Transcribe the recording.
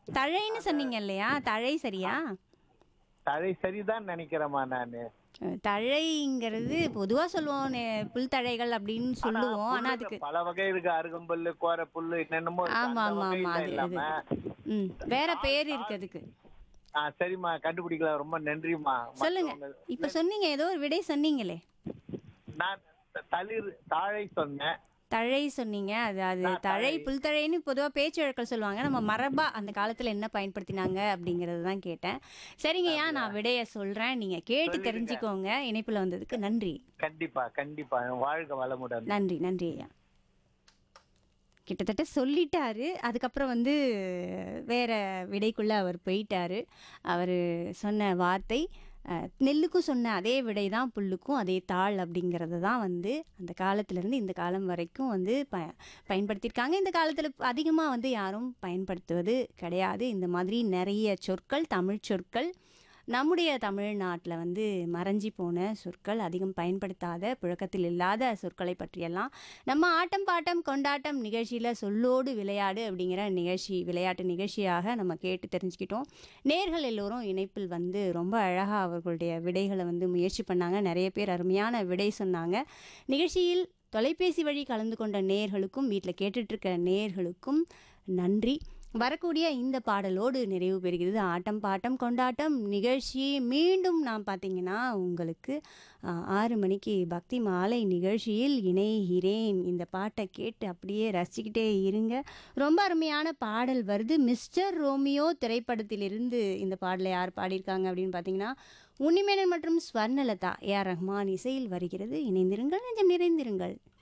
தழைன்னு சொன்னீங்க இல்லையா தழை சரியா தழை சரிதான் நினைக்கிறேம்மா நானு அஹ், தழைங்கிறது பொதுவா சொல்லுவோம் நெ- புல் தழைகள் அப்படின்னு சொல்லுவோம் ஆனா புல்லுல அதுக்கு பல வகை இருக்கு அருகம்புல்லு கோர புல்லு என்னென்னமோ இருக்கு. ஆமா அந்த ஆமா ஆமா வகையில அது அது இல்லாம ம் வேற பேர் இருக்கு அதுக்கு ஆ சரிம்மா கண்டுபிடிக்கலாம் ரொம்ப நன்றிம்மா சொல்லுங்க மத்தவங்க- இப்ப சொன்னீங்க ஏதோ ஒரு விடை சொன்னீங்களே நான் தளிர் தாழை சொன்னேன் தழை சொன்னீங்க அது அது தழை புல் தழைன்னு பொதுவா பேச்சு வழக்கில் சொல்லுவாங்க நம்ம மரபா அந்த காலத்துல என்ன பயன்படுத்தினாங்க அப்படிங்கறது தான் கேட்டேன் சரிங்கய்யா நான் விடைய சொல்றேன் நீங்க கேட்டு தெரிஞ்சுக்கோங்க இணைப்புல வந்ததுக்கு நன்றி கண்டிப்பா கண்டிப்பா வாழ்க வளமுடன் நன்றி நன்றி ஐயா கிட்டத்தட்ட சொல்லிட்டாரு அதுக்கப்புறம் வந்து வேற விடைக்குள்ள அவர் போயிட்டாரு அவர் சொன்ன வார்த்தை அஹ், நெல்லுக்கும் சொன்ன அதே விடை தான் புல்லுக்கும் அதே தாள் அப்படிங்கிறது தான் வந்து அந்த காலத்திலேருந்து இந்த காலம் வரைக்கும் வந்து ப பயன்படுத்தியிருக்காங்க இந்த காலத்தில் அதிகமாக வந்து யாரும் பயன்படுத்துவது கிடையாது இந்த மாதிரி நிறைய சொற்கள் தமிழ் சொற்கள் நம்முடைய தமிழ்நாட்டில் வந்து மறைஞ்சி போன சொற்கள் அதிகம் பயன்படுத்தாத புழக்கத்தில் இல்லாத சொற்களை பற்றியெல்லாம் நம்ம ஆட்டம் பாட்டம் கொண்டாட்டம் நிகழ்ச்சியில் சொல்லோடு விளையாடு அப்படிங்கிற நிகழ்ச்சி விளையாட்டு நிகழ்ச்சியாக நம்ம கேட்டு தெரிஞ்சுக்கிட்டோம் நேர்கள் எல்லோரும் இணைப்பில் வந்து ரொம்ப அழகாக அவர்களுடைய விடைகளை வந்து முயற்சி பண்ணாங்க நிறைய பேர் அருமையான விடை சொன்னாங்க நிகழ்ச்சியில் தொலைபேசி வழி கலந்து கொண்ட நேர்களுக்கும் வீட்டில் கேட்டுட்ருக்க நேர்களுக்கும் நன்றி வரக்கூடிய இந்த பாடலோடு நிறைவு பெறுகிறது ஆட்டம் பாட்டம் கொண்டாட்டம் நிகழ்ச்சி மீண்டும் நான் பார்த்தீங்கன்னா உங்களுக்கு ஆ, ஆறு மணிக்கு பக்தி மாலை நிகழ்ச்சியில் இணைகிறேன் இந்த பாட்டை கேட்டு அப்படியே ரசிச்சுக்கிட்டே இருங்க ரொம்ப அருமையான பாடல் வருது மிஸ்டர் ரோமியோ திரைப்படத்திலிருந்து இந்த பாடலை யார் பாடியிருக்காங்க அப்படின்னு பார்த்தீங்கன்னா உன்னிமேனன் மற்றும் ஸ்வர்ணலதா ஏஆர் ரஹ்மான் இசையில் வருகிறது இணைந்திருங்கள் நெஞ்சம் நிறைந்திருங்கள்